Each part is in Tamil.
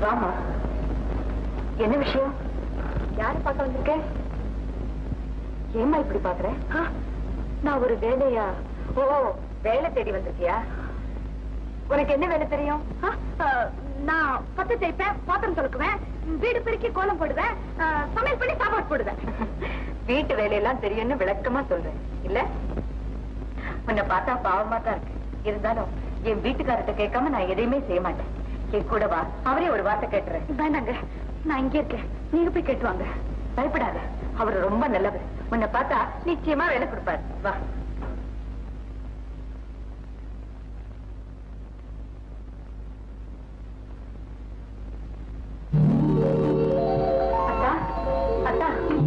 வாமா என்ன விஷயம் யாரு பார்க்க வந்திருக்கேன் ஏமா இப்படி பாக்குற ஆ, நான் ஒரு வேலையா ஓ வேலை தேடி வந்திருக்கியா உனக்கு என்ன வேலை தெரியும் ஆ, ஆ, நான் பத்து தேய்ப்பேன் பாத்திரம் தொழுக்குவேன் வீடு பெருக்கி கோலம் போடுவேன் ஆ, சமையல் பண்ணி சாப்பாடு போடுவேன் வீட்டு வேலையெல்லாம் தெரியும்னு விளக்கமா சொல்றேன் இல்ல உன்னை பார்த்தா பாவமா தான் இருக்கு இருந்தாலும் என் வீட்டுக்காரர்கிட்ட கேட்காம நான் எதையுமே செய்ய மாட்டேன் என் கூட வா அவரே ஒரு வார்த்தை கேட்டுறேன் வேண்டாங்க நான் இங்கே இருக்கேன் நீங்க போய் கேட்டு வாங்க பயப்படாத அவர் ரொம்ப நல்லவர் உன்னை பார்த்தா நிச்சயமா வேலை கொடுப்பாரு வா அத்தா அத்தா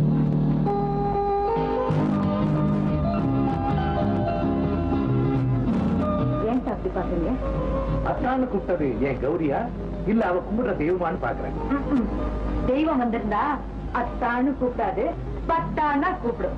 ஏன்டா அப்படி பாக்குறீங்க அத்தான்னு கூப்பிட்டது ஏன் கௌரியா இல்ல அவ கும்பிடுற தெய்வமான்னு பாக்குறேன் ம்ம். தெய்வம் வந்திருந்தா அத்தான்னு கூப்பிடாது பத்தானா கூப்பிடும்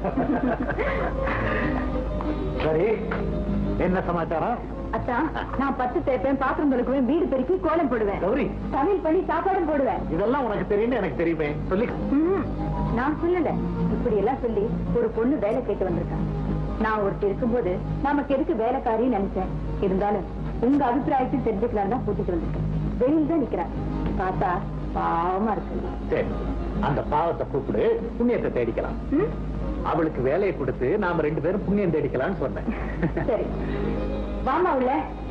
சரி என்ன சமாச்சாரம் அத்தா நான் பத்து தேய்ப்பேன் பாத்திரம் தொழுக்குவேன் வீடு பெருக்கி கோலம் போடுவேன் கௌரி சமையல் பண்ணி சாப்பாடும் போடுவேன் இதெல்லாம் உனக்கு தெரியும்னு எனக்கு தெரியுமே சொல்லி ம்ம். நான் சொல்லல இப்படி எல்லாம் சொல்லி ஒரு பொண்ணு வேலை கேட்டு வந்திருக்கா நான் ஒருத்தர் இருக்கும்போது நமக்கு எதுக்கு வேலைக்காரின்னு நினைச்சேன் இருந்தாலும் உங்க அபிப்பிராயத்தை தெரிஞ்சுக்கலாம் தான் கூட்டிட்டு வந்திருக்கேன் வெளியில தான் நிக்கிறேன் பார்த்தா பாவமா இருக்கு சரி அந்த பாவத்தை கூப்பிடு புண்ணியத்தை தேடிக்கலாம் ம்? அவளுக்கு வேலையை கொடுத்து நாம ரெண்டு பேரும் புண்ணியம் தேடிக்கலாம்னு சொன்னேன் சரி வாமா உள்ள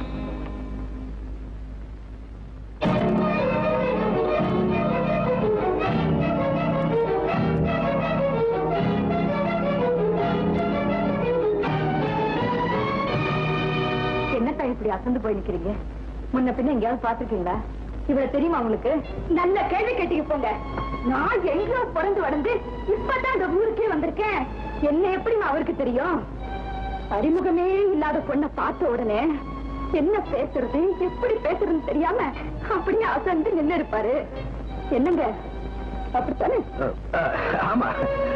என்னத்தா இப்படி அசந்து போய் நிக்கிறீங்க முன்ன பின்ன எங்கேயாவது பாத்துருக்கீங்களா இவ்வளவு தெரியுமா உங்களுக்கு நல்ல கேள்வி கேட்டீங்க போங்க நான் எங்கோ பிறந்து வளர்ந்து இப்பதான் இந்த ஊருக்கே வந்திருக்கேன் என்ன எப்படி அவருக்கு தெரியும் அறிமுகமே இல்லாத பொண்ணை பார்த்த உடனே என்ன பேசுறது எப்படி பேசுறதுன்னு தெரியாம அப்படியே அசந்து நின்னு இருப்பாரு என்னங்க அப்படித்தானே அஹ், அஹ், ஆமா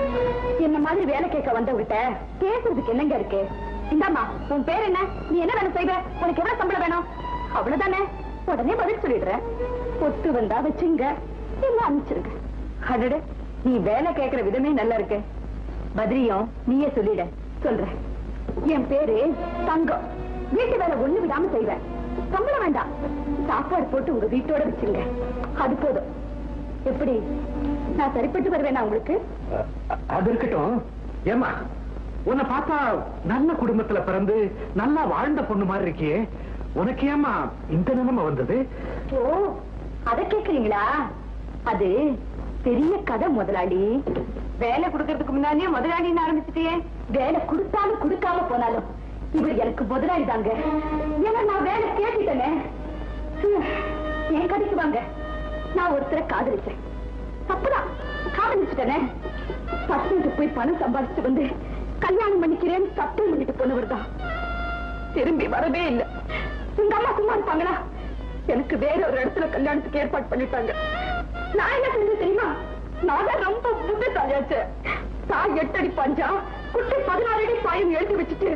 என்ன மாதிரி வேலை கேட்க வந்தவங்கிட்ட பேசுறதுக்கு என்னங்க இருக்கு இந்தாம்மா உன் பேர் என்ன நீ என்ன வேலை செய்வ உனக்கு எவ்வளவு சம்பளம் வேணும் அவ்வளவுதானே உடனே பதில் சொல்லிடுறேன் ஒத்து வந்தா வச்சுங்க இல்ல அனுப்பிச்சிருங்க அடடே நீ வேலை கேக்குற விதமே நல்லா இருக்கு பதிரியும் நீயே சொல்லிட சொல்றேன் என் பேரு தங்கம் வீட்டு வேலை ஒண்ணு விடாம செய்வேன் சம்பளம் வேண்டாம் சாப்பாடு போட்டு உங்க வீட்டோட வச்சுங்க அது போதும் எப்படி நான் சரிப்பட்டு வருவேனா உங்களுக்கு அஹ், அது இருக்கட்டும் ஏமா உன்னை பார்த்தா நல்ல குடும்பத்துல பிறந்து நல்லா வாழ்ந்த பொண்ணு மாதிரி இருக்கியே உனக்கு ஏமா இந்த நிலைமை வந்தது ஓ அத கேக்குறீங்களா அது பெரிய கதை முதலாளி வேலை கொடுக்கறதுக்கு முன்னாடியே முதலாளின்னு ஆரம்பிச்சிட்டியே வேலை கொடுத்தாலும் கொடுக்காம போனாலும் இவர் எனக்கு முதலாளி தாங்க ஏன்னா நான் வேலை கேட்டுட்டேனே ஹம், என் கதைக்கு வாங்க நான் ஒருத்தரை காதலிச்சேன் தப்புதான் காதலிச்சுட்டேனே பசங்களுக்கு போய் பணம் சம்பாதிச்சுட்டு வந்து கல்யாணம் பண்ணிக்கிறேன்னு சட்டம் பண்ணிட்டு போனவர் தான் திரும்பி வரவே இல்லை உங்க அம்மா சும்மா இருப்பாங்களா எனக்கு வேற ஒரு இடத்துல கல்யாணத்துக்கு ஏற்பாடு பண்ணிட்டாங்க நான் என்ன செஞ்சேன் தெரியுமா நான் தான் ரொம்ப புத்திசாலியாச்சு தாய் எட்டடி பஞ்சா குட்டி பதினாறு அடி பாயம் எழுதி வச்சுட்டு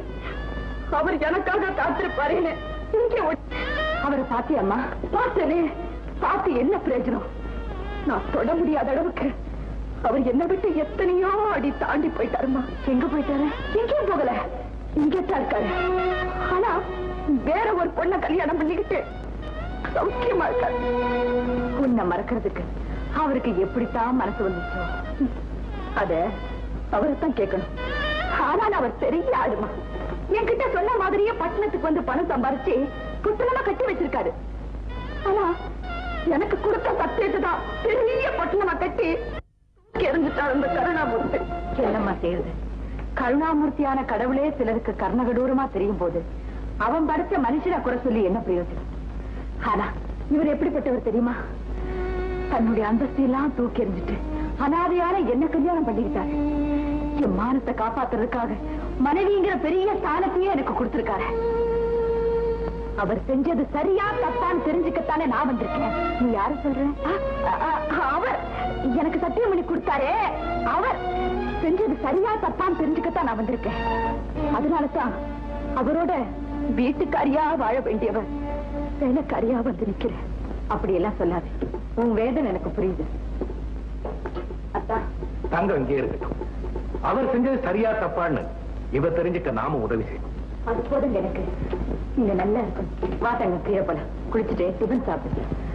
அவர் எனக்காக காத்திருப்பாருன்னு இங்கே ஒட்- அவரை பாத்தியம்மா பார்த்தேனே பார்த்து என்ன பிரயோஜனம் நான் தொட முடியாத அளவுக்கு அவர் என்ன விட்டு எத்தனையோ அடி தாண்டி போயிட்டாருமா எங்க போயிட்டாரு எங்கேயும் போகல இங்கே தான் இருக்காரு ஆனா வேற ஒரு பொண்ணை கல்யாணம் பண்ணிக்கிட்டு சௌக்கியமா இருக்காரு உன்னை மறக்கிறதுக்கு அவருக்கு எப்படித்தான் மனசு வந்துச்சோ அத அவரைத்தான் கேட்கணும் ஆனால் அவர் பெரிய ஆளுமா என்கிட்ட சொன்ன மாதிரியே பட்டணத்துக்கு வந்து பணம் சம்பாரிச்சு புத்தகமா கட்டி வச்சிருக்காரு ஆனா எனக்கு கொடுத்த சத்தியத்தை தான் பெரிய பட்டணமா கட்டி தூக்கி எறிஞ்சிட்டார் அந்த கருணாமூர்த்தி என்னம்மா செய்யுது கருணாமூர்த்தியான கடவுளே சிலருக்கு கர்ணகடூரமா தெரியும் போது அவன் படைச்ச மனுஷனை குறை சொல்லி என்ன பிரயோஜனம் ஆனா இவர் எப்படிப்பட்டவர் தெரியுமா தன்னுடைய அந்தஸ்து எல்லாம் தூக்கி எறிஞ்சிட்டு அனாதையான என்ன கல்யாணம் பண்ணிக்கிட்டாரு என் மானத்தை காப்பாத்துறதுக்காக மனைவிங்கிற பெரிய ஸ்தானத்தையே எனக்கு கொடுத்திருக்காரு அவர் செஞ்சது சரியா தப்பான்னு தெரிஞ்சுக்கத்தானே நான் வந்திருக்கேன் நீ யாரு சொல்ற அ- அ- அவர் எனக்கு சத்தியம் பண்ணி கொடுத்தாரே அவர் செஞ்சது சரியா தப்பான்னு தெரிஞ்சுக்கத்தான் நான் வந்திருக்கேன் அதனாலதான் அவரோட வீட்டுக்காரியா வாழ வேண்டியவர் வேலைக்காரியா வந்து நிக்கிறேன் அப்படி எல்லாம் சொல்லாது உன் வேதனை எனக்கு புரியுது அத்தா தங்கம் இங்கே இருக்கட்டும் அவர் செஞ்சது சரியா தப்பான்னு இவ தெரிஞ்சுக்க நாம உதவி செய்யணும் அது போதுங்க எனக்கு இங்க நல்லா இருக்கும் வா தங்க கீழே போலாம் குளிச்சுட்டு டிஃபன் சாப்பிட்டு